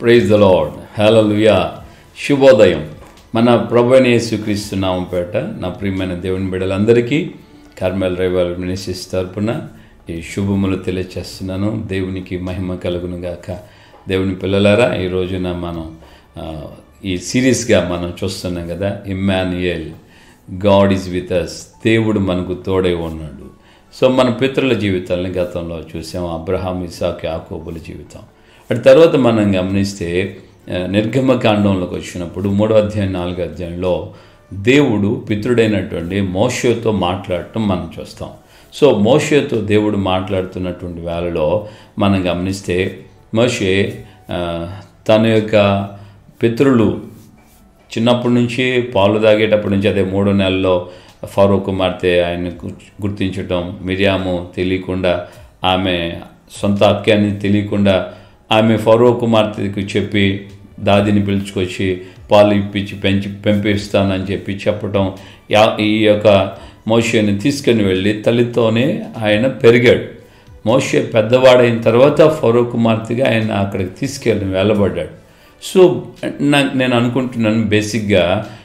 praise the lord హల్లెలూయా శుభోదయం మన ప్రభుని యేసుక్రీస్తు నామం పేట నా ప్రియమైన దేవుని బిడ్డలందరికీ కార్మెల్ రైవల్ మినిసిస్ తరపున ఈ శుభములు తెలియచేస్తున్నాను దేవునికి మహిమ కలుగును గాక దేవుని పిల్లలారా ఈ రోజున మనం ఆ, ఈ సిరీస్గా మనం చూస్తున్నాం కదా Emmanuel God is with us దేవుడు మనకు తోడై ఉన్నాడు సో మన పితరుల జీవితాలని గతంలో చూసాం అబ్రహాం ఇసాక్ యాకోబుల జీవితం అటు తర్వాత మనం గమనిస్తే ఆ, నిర్గమకాండంలోకి వచ్చినప్పుడు మూడో అధ్యాయం నాలుగో అధ్యాయంలో దేవుడు పితృడైనటువంటి మోషతో మాట్లాడటం మనం చూస్తాం సో మోషతో దేవుడు మాట్లాడుతున్నటువంటి వేళలో మనం గమనిస్తే మోషే ఆ, తన యొక్క పితరులు చిన్నప్పటి నుంచి పాలు తాగేటప్పటి నుంచి అదే మూడో నెలల్లో ఫరో కుమార్తె ఆయన గుర్తించటం మిరియాము తెలియకుండా ఆమె సొంత అక్క అని తెలియకుండా ఆమె ఫరో కుమార్తెకు చెప్పి దాదిని పిలుచుకొచ్చి పాలు ఇప్పించి పెంచి పెంపిస్తానని చెప్పి చెప్పటం యా- ఈ యొక్క మోషేని తీసుకొని వెళ్ళి తల్లితోనే ఆయన పెరిగాడు మోషే పెద్దవాడైన తర్వాత ఫరో కుమార్తెగా ఆయన అక్కడికి తీసుకెళ్ళి వెళ్ళబడ్డాడు సో నాకు నేను అనుకుంటున్నాను బేసిక్గా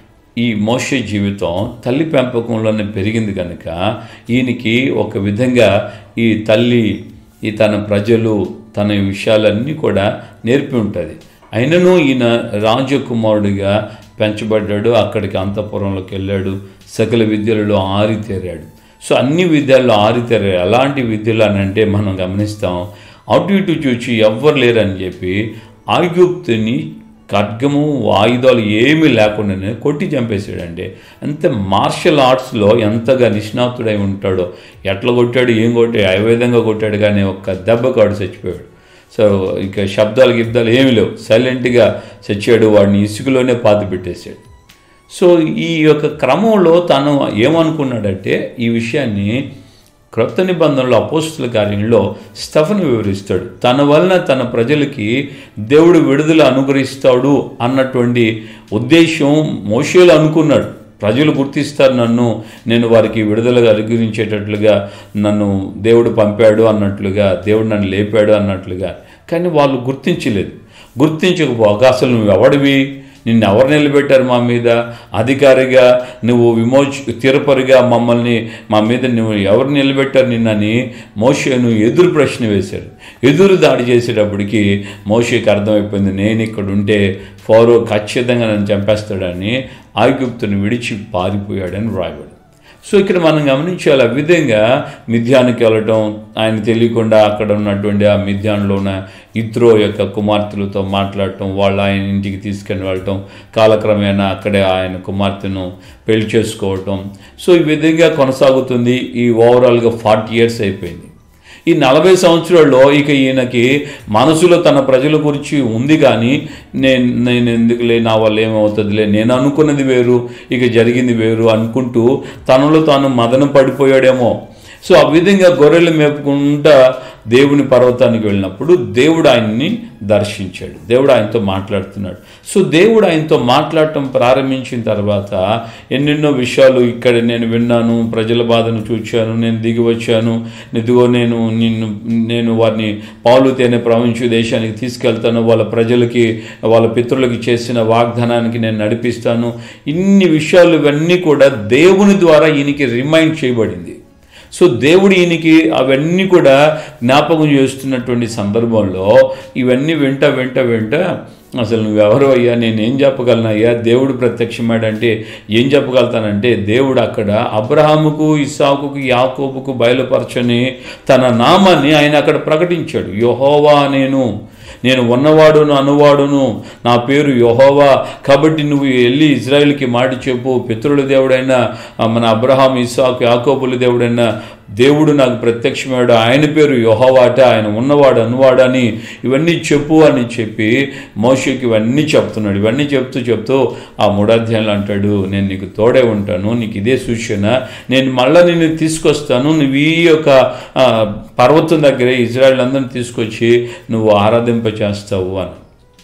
ఈ మోషే జీవితం తల్లి పెంపకంలోనే పెరిగింది కనుక ఈయనకి ఒక విధంగా ఈ తల్లి ఈ తన ప్రజలు తన విషయాలన్నీ కూడా నేర్పి ఉంటుంది అయినను ఈయన రాజకుమారుడిగా పెంచబడ్డాడు అక్కడికి అంతఃపురంలోకి వెళ్ళాడు సకల విద్యలలో ఆరితేరాడు సో అన్ని విద్యల్లో ఆరితేరాడు ఎలాంటి విద్యలు అని అంటే మనం గమనిస్తాం అటు ఇటు చూచి ఎవ్వరు లేరని చెప్పి ఆయుక్తుని ఖడ్గము ఆయుధాలు ఏమీ లేకుండానే కొట్టి చంపేశాడండి అంతే మార్షల్ ఆర్ట్స్లో ఎంతగా నిష్ణాతుడై ఉంటాడో ఎట్లా కొట్టాడు ఏం కొట్టాడు ఏ విధంగా కొట్టాడు కానీ ఒక్క దెబ్బ కాడు చచ్చిపోయాడు సో ఇక శబ్దాలు గిబ్దాలు ఏమీ లేవు సైలెంట్గా చచ్చాడు వాడిని ఇసుకలోనే పాతి పెట్టేశాడు సో ఈ యొక్క క్రమంలో తను ఏమనుకున్నాడంటే ఈ విషయాన్ని క్రొత్త నిబంధనలో అపోస్తుల కార్యంలో స్టఫను వివరిస్తాడు తన వలన తన ప్రజలకి దేవుడు విడుదల అనుగ్రహిస్తాడు అన్నటువంటి ఉద్దేశం మోషేలు అనుకున్నాడు ప్రజలు గుర్తిస్తారు నన్ను నేను వారికి విడుదల అనుగ్రహించేటట్లుగా నన్ను దేవుడు పంపాడు అన్నట్లుగా దేవుడు నన్ను లేపాడు అన్నట్లుగా కానీ వాళ్ళు గుర్తించలేదు గుర్తించకపోగా అసలు నువ్వు ఎవడివి నిన్ను ఎవరు నిలబెట్టారు మా మీద అధికారిగా నువ్వు విమోచ తిరుపరిగా మమ్మల్ని మా మీద నువ్వు ఎవరు నిలబెట్టారు నిన్నని మోషేను ఎదురు ప్రశ్న వేశాడు ఎదురు దాడి చేసేటప్పటికి మోషేకి అర్థమైపోయింది నేను ఇక్కడ ఉంటే ఫోరో ఖచ్చితంగా నన్ను చంపేస్తాడని ఆయుగుప్తుని విడిచి పారిపోయాడని వ్రాయబడి సో ఇక్కడ మనం గమనించాలి ఆ విధంగా మిథ్యానికి వెళ్ళటం ఆయన తెలియకుండా అక్కడ ఉన్నటువంటి ఆ మిథ్యాన్లో ఉన్న ఇత్రో యొక్క కుమార్తెలతో మాట్లాడటం వాళ్ళు ఆయన ఇంటికి తీసుకొని వెళ్ళటం కాలక్రమేణా అక్కడే ఆయన కుమార్తెను పెళ్లి చేసుకోవటం సో ఈ విధంగా కొనసాగుతుంది ఈ ఓవరాల్గా ఫార్టీ ఇయర్స్ అయిపోయింది ఈ నలభై సంవత్సరాల్లో ఇక ఈయనకి మనసులో తన ప్రజల గురించి ఉంది కానీ నేను నేను ఎందుకులే నా వల్ల ఏమవుతుందిలే నేను అనుకున్నది వేరు ఇక జరిగింది వేరు అనుకుంటూ తనలో తాను మదన పడిపోయాడేమో సో ఆ విధంగా గొర్రెలు మేపుకుంటా దేవుని పర్వతానికి వెళ్ళినప్పుడు దేవుడు ఆయన్ని దర్శించాడు దేవుడు ఆయనతో మాట్లాడుతున్నాడు సో దేవుడు ఆయనతో మాట్లాడటం ప్రారంభించిన తర్వాత ఎన్నెన్నో విషయాలు ఇక్కడ నేను విన్నాను ప్రజల బాధను చూచాను నేను దిగి వచ్చాను ఇదిగో నేను నిన్ను నేను వారిని పాలు తేనె ప్రపంచ దేశానికి తీసుకెళ్తాను వాళ్ళ ప్రజలకి వాళ్ళ పితృలకి చేసిన వాగ్దానానికి నేను నడిపిస్తాను ఇన్ని విషయాలు ఇవన్నీ కూడా దేవుని ద్వారా ఈయనకి రిమైండ్ చేయబడింది సో దేవుడు ఈయనకి అవన్నీ కూడా జ్ఞాపకం చేస్తున్నటువంటి సందర్భంలో ఇవన్నీ వెంట వెంట వెంట అసలు నువ్వెవరు అయ్యా నేనేం చెప్పగలను అయ్యా దేవుడు ప్రత్యక్షమాడంటే ఏం చెప్పగలుగుతానంటే దేవుడు అక్కడ అబ్రహాముకు ఇస్సాకుకు యాకోబుకు బయలుపరచని తన నామాన్ని ఆయన అక్కడ ప్రకటించాడు యహోవా నేను నేను ఉన్నవాడును అనువాడును నా పేరు యహోవా కాబట్టి నువ్వు వెళ్ళి ఇజ్రాయిల్కి మాట చెప్పు పితృల దేవుడైన ఆ, మన అబ్రహాం ఇస్సాకు యాకోబుల దేవుడైన దేవుడు నాకు ప్రత్యక్షమాడు ఆయన పేరు యహోవాట ఆయన ఉన్నవాడు అనువాడని ఇవన్నీ చెప్పు అని చెప్పి మోషకి ఇవన్నీ చెప్తున్నాడు ఇవన్నీ చెప్తూ చెప్తూ ఆ మూడాధ్యాయులు అంటాడు నేను నీకు తోడే ఉంటాను నీకు ఇదే సూచన నేను మళ్ళీ నిన్ను తీసుకొస్తాను నువ్వు ఈ యొక్క ఆ, పర్వతం దగ్గరే ఇజ్రాయల్ అందరిని తీసుకొచ్చి నువ్వు ఆరాధింప చేస్తావు అని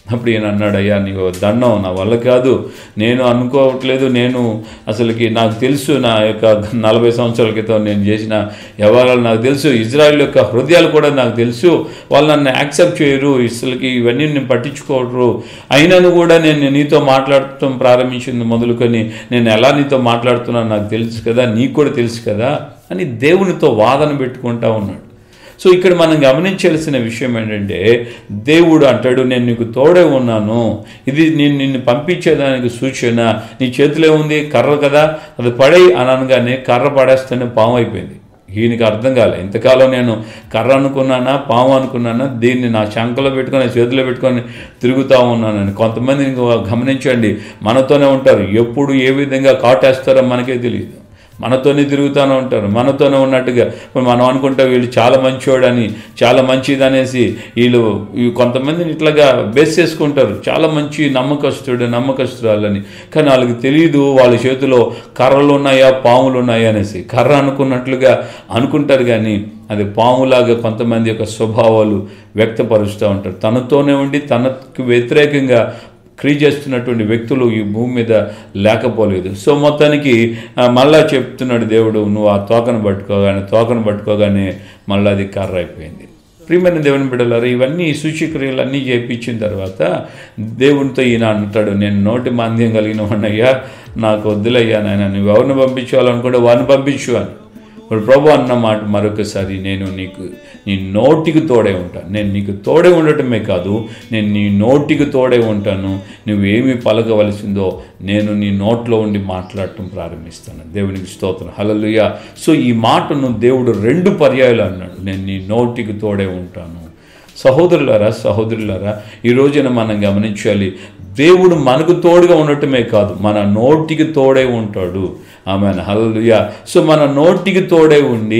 అప్పుడు ఈయన అన్నాడు అయ్యా నీకు దండం నా వల్ల కాదు నేను అనుకోవట్లేదు నేను అసలుకి నాకు తెలుసు నా యొక్క నలభై సంవత్సరాల క్రితం నేను చేసిన వ్యవహారాలు నాకు తెలుసు ఇజ్రాయెల్ యొక్క హృదయాలు కూడా నాకు తెలుసు వాళ్ళు నన్ను యాక్సెప్ట్ చేయరు అసలుకి ఇవన్నీ నేను పట్టించుకోరు అయినను కూడా నేను నీతో మాట్లాడటం ప్రారంభించింది మొదలుకొని నేను ఎలా నీతో మాట్లాడుతున్నాను నాకు తెలుసు కదా నీకు కూడా తెలుసు కదా అని దేవునితో వాదన పెట్టుకుంటా ఉన్నాడు సో ఇక్కడ మనం గమనించాల్సిన విషయం ఏంటంటే దేవుడు అంటాడు నేను నీకు తోడే ఉన్నాను ఇది నేను నిన్ను పంపించేదానికి సూచన నీ చేతిలో ఉంది కర్ర కదా అది పడై అని అనగానే కర్ర పడేస్తేనే పాము అయిపోయింది ఈయనకి అర్థం కాలే ఇంతకాలం నేను కర్ర అనుకున్నానా పాము అనుకున్నానా దీన్ని నా శంకలో పెట్టుకొని చేతిలో పెట్టుకొని తిరుగుతూ ఉన్నానని కొంతమంది ఇంకో గమనించండి మనతోనే ఉంటారు ఎప్పుడు ఏ విధంగా కాటేస్తారో మనకే తెలియదు మనతోనే తిరుగుతూనే ఉంటారు మనతోనే ఉన్నట్టుగా ఇప్పుడు మనం అనుకుంటే వీళ్ళు చాలా మంచివాడని చాలా మంచిది అనేసి వీళ్ళు ఈ కొంతమందిని ఇట్లాగా బేస్ చేసుకుంటారు చాలా మంచి నమ్మకస్తుడు నమ్మకస్తురాలని కానీ వాళ్ళకి తెలియదు వాళ్ళ చేతిలో కర్రలు ఉన్నాయా పాములు ఉన్నాయా అనేసి కర్ర అనుకున్నట్లుగా అనుకుంటారు కానీ అది పాములాగా కొంతమంది యొక్క స్వభావాలు వ్యక్తపరుస్తూ ఉంటారు తనతోనే ఉండి తనకు వ్యతిరేకంగా క్రియ చేస్తున్నటువంటి వ్యక్తులు ఈ భూమి మీద లేకపోలేదు సో మొత్తానికి ఆ, మళ్ళా చెప్తున్నాడు దేవుడు నువ్వు ఆ తోకను పట్టుకోగానే తోకను పట్టుకోగానే మళ్ళీ అది కర్ర అయిపోయింది ప్రియమైన దేవుని బిడ్డలారు ఇవన్నీ ఈ సూచక్రియలు అన్నీ చేయించిన తర్వాత దేవునితో ఈయన అంటాడు నేను నోటి మాంద్యం కలిగిన వాడినయ్యా నాకు వద్దులయ్యా నాయన నువ్వు ఎవరిని పంపించాలనుకుంటే వారిని పంపించు అని ఇప్పుడు ప్రభు అన్న మాట మరొకసారి నేను నీకు నీ నోటికి తోడే ఉంటాను నేను నీకు తోడే ఉండటమే కాదు నేను నీ నోటికి తోడే ఉంటాను నువ్వేమి పలకవలసిందో నేను నీ నోట్లో ఉండి మాట్లాడటం ప్రారంభిస్తాను దేవునికి స్తోత్రం హలలుయ సో ఈ మాటను దేవుడు రెండు పర్యాయాలు అన్నాడు నేను నీ నోటికి తోడే ఉంటాను సహోదరులారా సహోదరులారా ఈ రోజున మనం గమనించాలి దేవుడు మనకు తోడుగా ఉండటమే కాదు మన నోటికి తోడే ఉంటాడు ఆమె హల్లుయ సో మన నోటికి తోడే ఉండి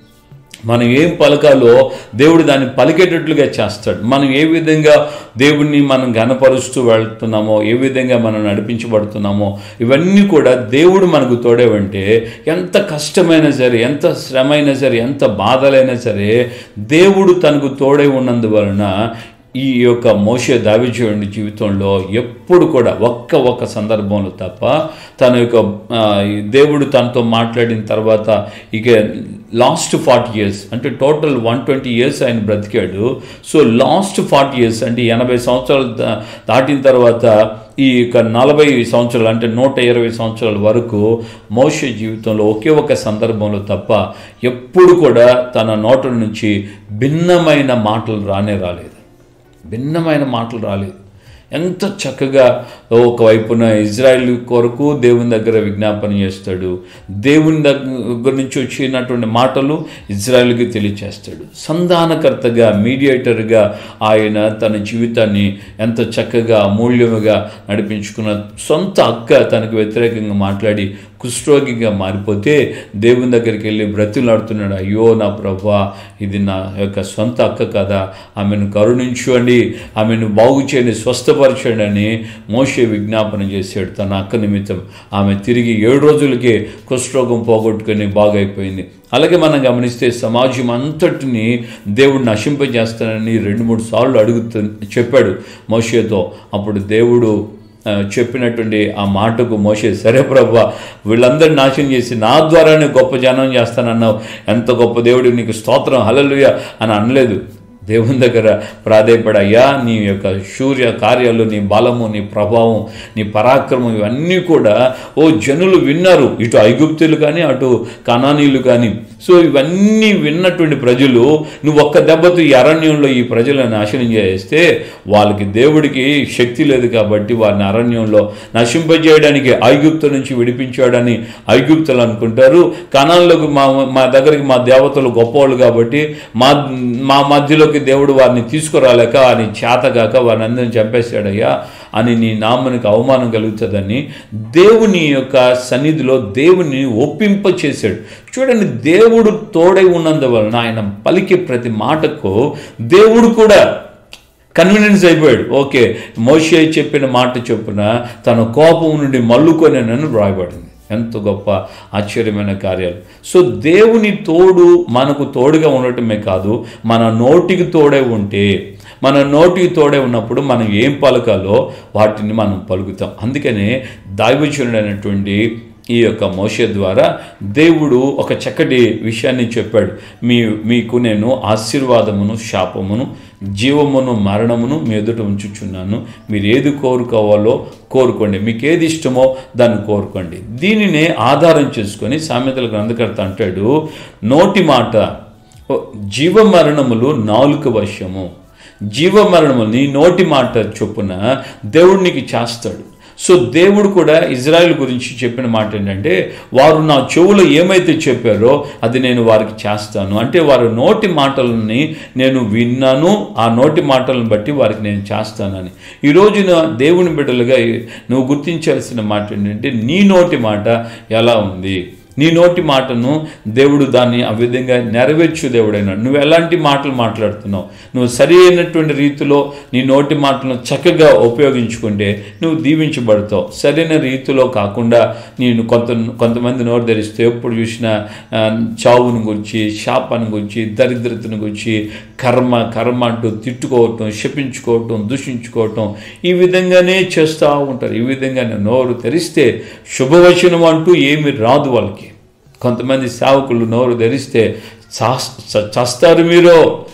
మనం ఏం పలకాలో దేవుడు దాన్ని పలికేటట్లుగా చేస్తాడు మనం ఏ విధంగా దేవుడిని మనం గనపరుస్తూ వెళ్తున్నామో ఏ విధంగా మనం నడిపించబడుతున్నామో ఇవన్నీ కూడా దేవుడు మనకు తోడేవంటే ఎంత కష్టమైనా సరే ఎంత శ్రమ అయినా సరే ఎంత బాధలైనా సరే దేవుడు తనకు తోడై ఉన్నందువలన ఈ యొక్క మోషే దావిజయుడి జీవితంలో ఎప్పుడు కూడా ఒక్క ఒక్క సందర్భంలో తప్ప తన యొక్క ఆ, ఈ దేవుడు తనతో మాట్లాడిన తర్వాత ఇక లాస్ట్ ఫార్టీ ఇయర్స్ అంటే టోటల్ వన్ ట్వంటీ ఇయర్స్ ఆయన బ్రతికాడు సో లాస్ట్ ఫార్టీ ఇయర్స్ అంటే ఎనభై సంవత్సరాలు దా- దాటిన తర్వాత ఈ యొక్క నలభై సంవత్సరాలు అంటే నూట ఇరవై సంవత్సరాల వరకు మోషే జీవితంలో ఒకే ఒక సందర్భంలో తప్ప ఎప్పుడు కూడా తన నోట నుంచి భిన్నమైన మాటలు రానే రాలేదు భిన్నమైన మాటలు రాలేదు ఎంత చక్కగా ఒకవైపున ఇజ్రాయెల్ కొరకు దేవుని దగ్గర విజ్ఞాపన చేస్తాడు దేవుని దగ్గర నుంచి వచ్చినటువంటి మాటలు ఇజ్రాయెల్కి తెలియచేస్తాడు సంధానకర్తగా మీడియేటర్గా ఆయన తన జీవితాన్ని ఎంత చక్కగా అమూల్యముగా నడిపించుకున్న సొంత అక్క తనకు వ్యతిరేకంగా మాట్లాడి కుష్ఠరోగిగా మారిపోతే దేవుని దగ్గరికి వెళ్ళి బ్రతిలాడుతున్నాడు అయ్యో నా ప్రభా ఇది నా యొక్క సొంత అక్క కదా ఆమెను కరుణించండి ఆమెను బాగు చేయండి స్వస్థపరచండి అని మోషే విజ్ఞాపన చేశాడు తన అక్క నిమిత్తం ఆమె తిరిగి ఏడు రోజులకే కుష్ఠరోగం పోగొట్టుకొని బాగైపోయింది అలాగే మనం గమనిస్తే సమాజం అంతటిని దేవుడు నశింపజేస్తానని రెండు మూడు సార్లు అడుగుతు చెప్పాడు మోషేతో అప్పుడు దేవుడు ఆ, చెప్పినటువంటి ఆ మాటకు మోసే సరే ప్రభా వీళ్ళందరినీ నాశనం చేసి నా ద్వారానే గొప్ప జనం చేస్తానన్నావు ఎంత గొప్ప దేవుడు నీకు స్తోత్రం హలలుయ అని అనలేదు దేవుని దగ్గర ప్రాధేయపడయ్యా నీ యొక్క సూర్య కార్యాలు నీ బలము నీ ప్రభావం నీ పరాక్రమం ఇవన్నీ కూడా ఓ జనులు విన్నారు ఇటు ఐగుప్తులు కానీ అటు కణానీయులు కానీ సో ఇవన్నీ విన్నటువంటి ప్రజలు నువ్వు ఒక్క దెబ్బతో ఈ అరణ్యంలో ఈ ప్రజలను నాశనం చేస్తే వాళ్ళకి దేవుడికి శక్తి లేదు కాబట్టి వారిని అరణ్యంలో నశింపజేయడానికి ఐగుప్తు నుంచి విడిపించాడని ఐగుప్తులు అనుకుంటారు కణాల్లోకి మా మా దగ్గరికి మా దేవతలు గొప్పవాళ్ళు కాబట్టి మా మా మధ్యలోకి దేవుడు వారిని తీసుకురాలేక అని చేతగాక వారిని అందరిని చంపేశాడయ్యా అని నీ నామనికి అవమానం కలుగుతుందని దేవుని యొక్క సన్నిధిలో దేవుని ఒప్పింప చేశాడు చూడండి దేవుడు తోడై ఉన్నందువలన ఆయన పలికే ప్రతి మాటకు దేవుడు కూడా కన్వీనియన్స్ అయిపోయాడు ఓకే మోషే చెప్పిన మాట చొప్పున తన కోపం నుండి మల్లుకొని నన్ను వ్రాయబడింది ఎంత గొప్ప ఆశ్చర్యమైన కార్యాలు సో దేవుని తోడు మనకు తోడుగా ఉండటమే కాదు మన నోటికి తోడే ఉంటే మన నోటికి తోడే ఉన్నప్పుడు మనం ఏం పలకాలో వాటిని మనం పలుకుతాం అందుకనే దైవజనుడైనటువంటి ఈ యొక్క మోషే ద్వారా దేవుడు ఒక చక్కటి విషయాన్ని చెప్పాడు మీ మీకు నేను ఆశీర్వాదమును శాపమును జీవమును మరణమును మీ ఎదుట ఉంచుచున్నాను మీరు ఏది కోరుకోవాలో కోరుకోండి మీకు ఏది ఇష్టమో దాన్ని కోరుకోండి దీనినే ఆధారం చేసుకొని సామెతల గ్రంథకర్త అంటాడు నోటి మాట జీవ మరణములు నాలుక వశము జీవ మరణములు నీ నోటి మాట చొప్పున దేవుడు నీకు చేస్తాడు సో దేవుడు కూడా ఇజ్రాయెల్ గురించి చెప్పిన మాట ఏంటంటే వారు నా చెవులో ఏమైతే చెప్పారో అది నేను వారికి చేస్తాను అంటే వారి నోటి మాటలని నేను విన్నాను ఆ నోటి మాటలను బట్టి వారికి నేను చేస్తానని ఈ రోజున దేవుని బిడ్డలుగా నువ్వు గుర్తించాల్సిన మాట ఏంటంటే నీ నోటి మాట ఎలా ఉంది నీ నోటి మాటను దేవుడు దాన్ని ఆ విధంగా నెరవేర్చు దేవుడైనా నువ్వు ఎలాంటి మాటలు మాట్లాడుతున్నావు నువ్వు సరి అయినటువంటి రీతిలో నీ నోటి మాటలను చక్కగా ఉపయోగించుకుంటే నువ్వు దీవించబడతావు సరైన రీతిలో కాకుండా నేను కొంత కొంతమంది నోరు ధరిస్తే ఎప్పుడు చూసినా ఆ, చావుని గురించి శాపాన్ని గురించి దరిద్రతను గురించి కర్మ కర్మ అంటూ తిట్టుకోవటం శపించుకోవటం దూషించుకోవటం ఈ విధంగానే చేస్తూ ఉంటారు ఈ విధంగానే నోరు తెరిస్తే శుభవచనం అంటూ ఏమి రాదు వాళ్ళకి కొంతమంది సేవకులు నోరు ధరిస్తే చాస్- చ- చస్తారు మీరు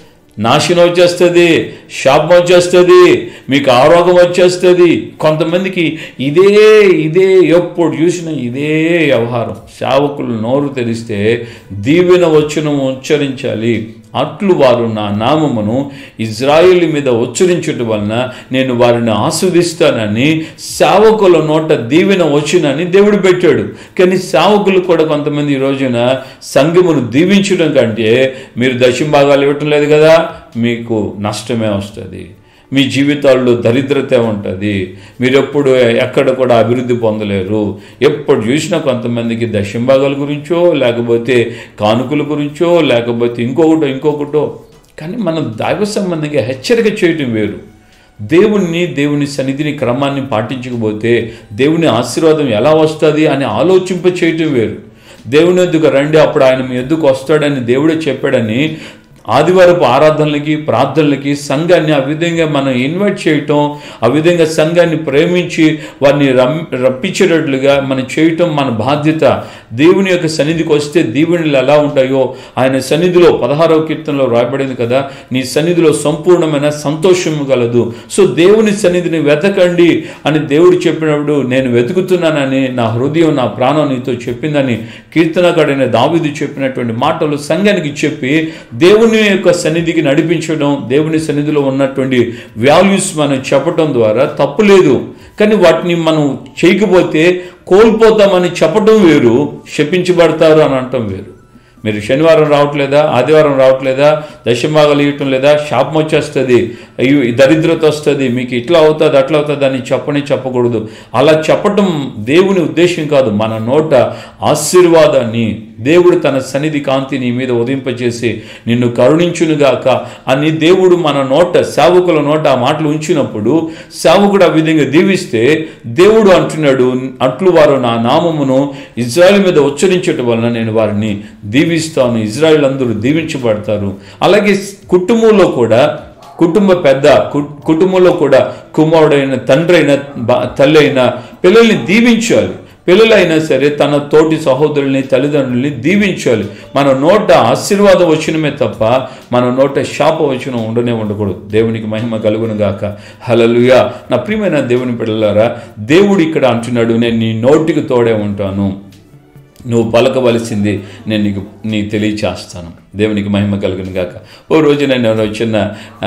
నాశనం వచ్చేస్తుంది శాపం వచ్చేస్తుంది మీకు ఆరోగ్యం వచ్చేస్తుంది కొంతమందికి ఇదే ఇదే ఎప్పుడు చూసినా ఇదే వ్యవహారం సేవకులు నోరు తెరిస్తే దీవెన వచ్చును ఉచ్చరించాలి అట్లు వారు నా నామమును ఇజ్రాయిల్ మీద ఉచ్చరించటం వలన నేను వారిని ఆస్వాదిస్తానని సేవకుల నోట దీవెన వచ్చునని దేవుడు పెట్టాడు కానీ సేవకులు కూడా కొంతమంది ఈ రోజున సంఘమును దీవించడం కంటే మీరు దశంభాగాలు ఇవ్వటం లేదు కదా మీకు నష్టమే వస్తుంది మీ జీవితాల్లో దరిద్రత ఉంటుంది మీరు ఎప్పుడు ఎక్కడ కూడా అభివృద్ధి పొందలేరు ఎప్పుడు చూసినా కొంతమందికి దశంభాగాల గురించో లేకపోతే కానుకల గురించో లేకపోతే ఇంకొకటో ఇంకొకటో కానీ మనం దైవ సంబంధంగా హెచ్చరిక చేయటం వేరు దేవుణ్ణి దేవుని సన్నిధిని క్రమాన్ని పాటించకపోతే దేవుని ఆశీర్వాదం ఎలా వస్తుంది అని ఆలోచింప చేయటం వేరు దేవుని ఎద్దుకు రండి అప్పుడు ఆయన మీ ఎద్దుకు వస్తాడని దేవుడే చెప్పాడని ఆదివారపు ఆరాధనలకి ప్రార్థనలకి సంఘాన్ని ఆ విధంగా మనం ఇన్వైట్ చేయటం ఆ విధంగా సంఘాన్ని ప్రేమించి వారిని రమ్ రప్పించేటట్లుగా మనం చేయటం మన బాధ్యత దేవుని యొక్క సన్నిధికి వస్తే దీవెనలు ఎలా ఉంటాయో ఆయన సన్నిధిలో పదహారవ కీర్తనలో రాయబడింది కదా నీ సన్నిధిలో సంపూర్ణమైన సంతోషము కలదు సో దేవుని సన్నిధిని వెతకండి అని దేవుడు చెప్పినప్పుడు నేను వెతుకుతున్నానని నా హృదయం నా ప్రాణం నీతో చెప్పిందని కీర్తనకాడైన దావిదు చెప్పినటువంటి మాటలు సంఘానికి చెప్పి దేవుని యొక్క సన్నిధికి నడిపించడం దేవుని సన్నిధిలో ఉన్నటువంటి వాల్యూస్ మనం చెప్పడం ద్వారా తప్పు లేదు కానీ వాటిని మనం చేయకపోతే కోల్పోతామని చెప్పడం వేరు శపించబడతారు అని అనటం వేరు మీరు శనివారం రావట్లేదా ఆదివారం రావట్లేదా దశమాగలు ఇవ్వటం లేదా శాపం వచ్చేస్తుంది అయ్యో ఈ దరిద్రత వస్తుంది మీకు ఇట్లా అవుతుంది అట్లా అవుతుంది అని చెప్పని చెప్పకూడదు అలా చెప్పటం దేవుని ఉద్దేశం కాదు మన నోట ఆశీర్వాదాన్ని దేవుడు తన సన్నిధి కాంతి నీ మీద ఉదింపచేసి నిన్ను కరుణించునుగాక అని దేవుడు మన నోట సేవకుల నోట ఆ మాటలు ఉంచినప్పుడు సేవకుడు ఆ విధంగా దీవిస్తే దేవుడు అంటున్నాడు అట్లు వారు నా నామమును ఇజ్రాయెల్ మీద ఉచ్చరించటం వలన నేను వారిని దీవిస్తాను ఇజ్రాయెల్ అందరూ దీవించబడతారు అలాగే కుటుంబంలో కూడా కుటుంబ పెద్ద కు- కుటుంబంలో కూడా కుమారుడైన తండ్రి అయిన బా- తల్లి అయిన పిల్లల్ని దీవించాలి పిల్లలైనా సరే తన తోటి సహోదరుల్ని తల్లిదండ్రుల్ని దీవించాలి మన నోట ఆశీర్వాదం వచ్చినమే తప్ప మన నోట శాప వచనం ఉండనే ఉండకూడదు దేవునికి మహిమ కలుగును గాక హలలుయా నా ప్రియమైన దేవుని పిల్లలారా దేవుడు ఇక్కడ అంటున్నాడు నేను నీ నోటికి తోడే ఉంటాను నువ్వు పలకవలసింది నేను నీకు నీకు తెలియచేస్తాను దేవునికి మహిమ కలుగును గాక ఓ రోజు నేను ఒక చిన్న ఆ,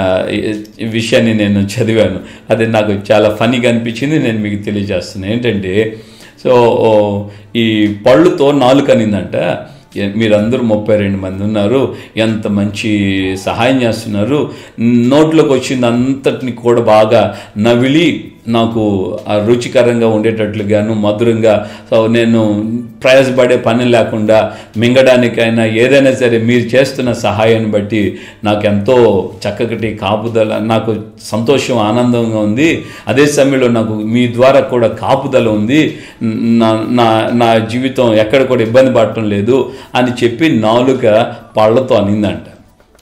ఈ విషయాన్ని నేను చదివాను అది నాకు చాలా ఫనీగా అనిపించింది నేను మీకు తెలియజేస్తున్నాను ఏంటంటే సో ఓ, ఈ పళ్ళుతో నాలుక అనిందంట ఎ- మీరందరూ ముప్పై రెండు మంది ఉన్నారు ఎంత మంచి సహాయం చేస్తున్నారు నోట్లోకి వచ్చింది అంతటిని కూడా బాగా నవిలి నాకు ఆ రుచికరంగా ఉండేటట్లుగాను మధురంగా సో నేను ప్రయాసపడే పని లేకుండా మింగడానికైనా ఏదైనా సరే మీరు చేస్తున్న సహాయాన్ని బట్టి నాకు ఎంతో చక్కటి కాపుదల నాకు సంతోషం ఆనందంగా ఉంది అదే సమయంలో నాకు మీ ద్వారా కూడా కాపుదల ఉంది నా నా నా జీవితం ఎక్కడ కూడా ఇబ్బంది పడటం లేదు అని చెప్పి నాలుక పళ్ళతో అనిందంట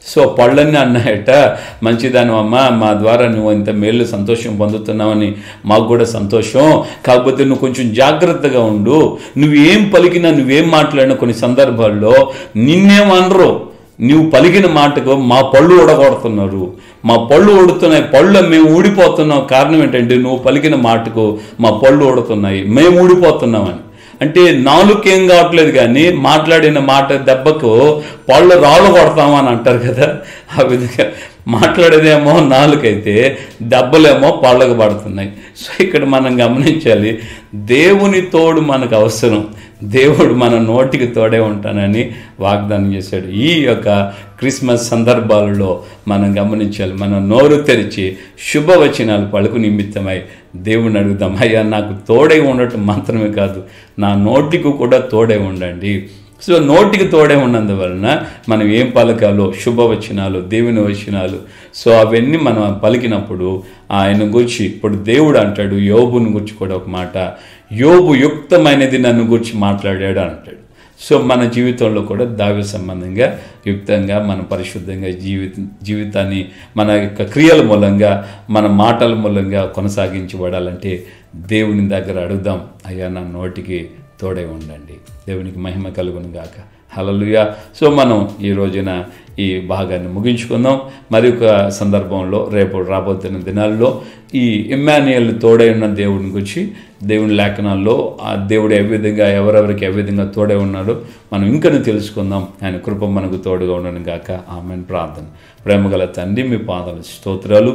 సో పళ్ళన్నీ అన్నాయట మంచిదాను అమ్మ మా ద్వారా నువ్వు ఇంత మేలు సంతోషం పొందుతున్నావని మాకు కూడా సంతోషం కాకపోతే నువ్వు కొంచెం జాగ్రత్తగా ఉండు నువ్వేం పలికినా నువ్వేం మాట్లాడినా కొన్ని సందర్భాల్లో నిన్నేమనరు నువ్వు పలికిన మాటకు మా పళ్ళు ఊడగొడుతున్నారు మా పళ్ళు ఊడుతున్నాయి పళ్ళు మేము ఊడిపోతున్నాం కారణం ఏంటంటే నువ్వు పలికిన మాటకు మా పళ్ళు ఊడుతున్నాయి మేము ఊడిపోతున్నామని అంటే నాలుకేం కావట్లేదు కానీ మాట్లాడిన మాట దెబ్బకు పళ్ళు రాళ్ళు కొడతామని అంటారు కదా ఆ విధంగా మాట్లాడేదేమో నాలుకైతే దెబ్బలేమో పళ్ళకు పడుతున్నాయి సో ఇక్కడ మనం గమనించాలి దేవుని తోడు మనకు అవసరం దేవుడు మన నోటికి తోడే ఉంటానని వాగ్దానం చేశాడు ఈ యొక్క క్రిస్మస్ సందర్భాలలో మనం గమనించాలి మనం నోరు తెరిచి శుభవచనాలు పలుకు నిమిత్తమై దేవుని అడుగుదాం అయ్యా నాకు తోడై ఉండటం మాత్రమే కాదు నా నోటికి కూడా తోడే ఉండండి సో నోటికి తోడే ఉన్నందువలన మనం ఏం పలకాలో శుభవచనాలు దేవుని వచనాలు సో అవన్నీ మనం పలికినప్పుడు ఆయన గురించి ఇప్పుడు దేవుడు అంటాడు యోబుని గురించి కూడా ఒక మాట యోబు యుక్తమైనది నన్ను గురించి మాట్లాడాడు అంటాడు సో మన జీవితంలో కూడా దావి సంబంధంగా యుక్తంగా మన పరిశుద్ధంగా జీవిత జీవితాన్ని మన యొక్క క్రియల మూలంగా మన మాటల మూలంగా కొనసాగించబడాలంటే దేవుని దగ్గర అడుగుదాం అయ్యా నా నోటికి తోడే ఉండండి దేవునికి మహిమ కలుగును గాక హలలుయ సో మనం ఈ రోజున ఈ భాగాన్ని ముగించుకుందాం మరి ఒక సందర్భంలో రేపు రాబోతున్న దినాల్లో ఈ ఇమ్మాన్యుయల్ తోడై ఉన్న దేవుని గురించి దేవుని లేఖనాల్లో ఆ దేవుడు ఏ విధంగా ఎవరెవరికి ఏ విధంగా తోడే ఉన్నాడో మనం ఇంకను తెలుసుకుందాం ఆయన కృప మనకు తోడుగా ఉండను గాక ఆమెన్ ప్రార్థన ప్రేమగల తండ్రి మీ పాదాలు స్తోత్రాలు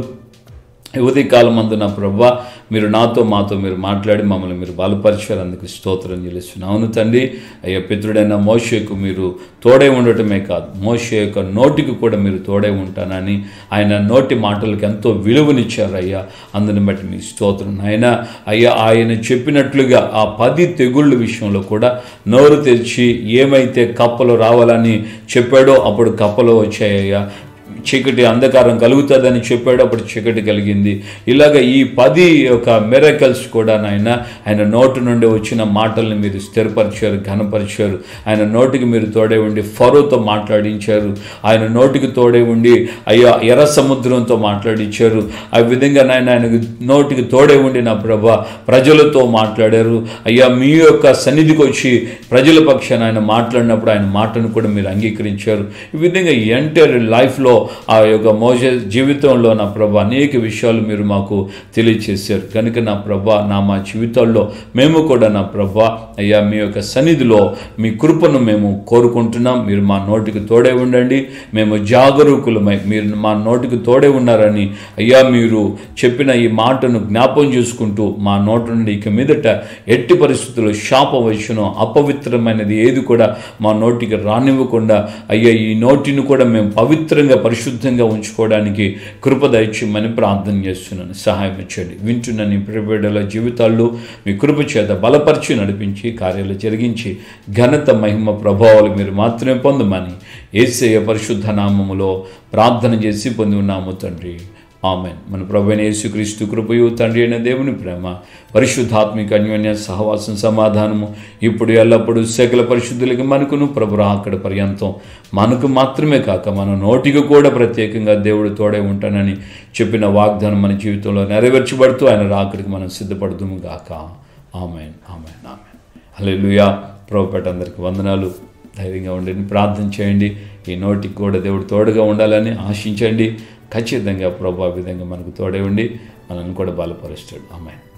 యువతి కాలం మందు నా ప్రభా మీరు నాతో మాతో మీరు మాట్లాడి మమ్మల్ని మీరు బలపరిచారు అందుకు స్తోత్రం చెల్లిస్తున్నాను అవును తండ్రి అయ్యా పితృడైన మోషేకు మీరు తోడే ఉండటమే కాదు మోషే యొక్క నోటికి కూడా మీరు తోడే ఉంటానని ఆయన నోటి మాటలకు ఎంతో విలువనిచ్చారు అయ్యా అందుని బట్టి మీ స్తోత్రం ఆయన అయ్యా ఆయన చెప్పినట్లుగా ఆ పది తెగుళ్ళ విషయంలో కూడా నోరు తెరిచి ఏమైతే కప్పలు రావాలని చెప్పాడో అప్పుడు కప్పలు వచ్చాయ్యా చీకటి అంధకారం కలుగుతుందని చెప్పాడు అప్పుడు చీకటి కలిగింది ఇలాగ ఈ పది యొక్క మెరకల్స్ కూడా నాయన ఆయన నోటి నుండి వచ్చిన మాటల్ని మీరు స్థిరపరిచారు ఘనపరిచారు ఆయన నోటికి మీరు తోడే ఉండి ఫరోతో మాట్లాడించారు ఆయన నోటికి తోడే ఉండి అయ్యా ఎర్ర సముద్రంతో మాట్లాడించారు ఆ విధంగా నాయన ఆయన నోటికి తోడే ఉండి నా ప్రభా ప్రజలతో మాట్లాడారు అయ్యా మీ యొక్క సన్నిధికి వచ్చి ప్రజల పక్షాన ఆయన మాట్లాడినప్పుడు ఆయన మాటను కూడా మీరు అంగీకరించారు ఈ విధంగా ఎంటైర్ లైఫ్లో ఆ యొక్క మోజ జీవితంలో నా ప్రభా అనేక విషయాలు మీరు మాకు తెలియచేశారు కనుక నా ప్రభా నా మా జీవితాల్లో మేము కూడా నా ప్రభా అయ్యా మీ యొక్క సన్నిధిలో మీ కృపను మేము కోరుకుంటున్నాం మీరు మా నోటికి తోడే ఉండండి మేము జాగరూకులమై మీరు మా నోటికి తోడే ఉన్నారని అయ్యా మీరు చెప్పిన ఈ మాటను జ్ఞాపం చేసుకుంటూ మా నోటి నుండి ఇక మీదట ఎట్టి పరిస్థితుల్లో శాప వచ్చును అపవిత్రమైనది ఏది కూడా మా నోటికి రానివ్వకుండా అయ్యా ఈ నోటిని కూడా మేము పవిత్రంగా పరిశుద్ధంగా ఉంచుకోవడానికి కృప దయచేయమని ప్రార్థన చేస్తున్నాను సహాయం ఇచ్చండి వింటున్న నీ ప్రిపేడల జీవితాల్లో మీ కృప చేత బలపరిచి నడిపించి కార్యాలు జరిగించి ఘనత మహిమ ప్రభావాలు మీరు మాత్రమే పొందమని ఏసయ పరిశుద్ధ నామములో ప్రార్థన చేసి పొంది ఉన్నాము తండ్రి ఆమెన్ మన ప్రభువైన యేసుక్రీస్తు కృపయు తండ్రి అయిన దేవుని ప్రేమ పరిశుద్ధాత్మిక అన్యోన్య సహవాసం సమాధానము ఇప్పుడు ఎల్లప్పుడూ సకల పరిశుద్ధులకి మనకును ప్రభు అక్కడ పర్యంతం మనకు మాత్రమే కాక మన నోటికి కూడా ప్రత్యేకంగా దేవుడు తోడే ఉంటానని చెప్పిన వాగ్దానం మన జీవితంలో నెరవేర్చబడుతూ ఆయన రాకడికి మనం సిద్ధపడుతుము గాక ఆమెన్ ఆమెన్ ఆమెన్ హల్లెలూయా ప్రభుపేట అందరికి వందనాలు ధైర్యంగా ఉండండి ప్రార్థన చేయండి ఈ నోటికి కూడా దేవుడు తోడుగా ఉండాలని ఆశించండి ఖచ్చితంగా ప్రభు ఆ విధంగా మనకు తోడే ఉండి మనల్ని కూడా బలపరుస్తాడు ఆమె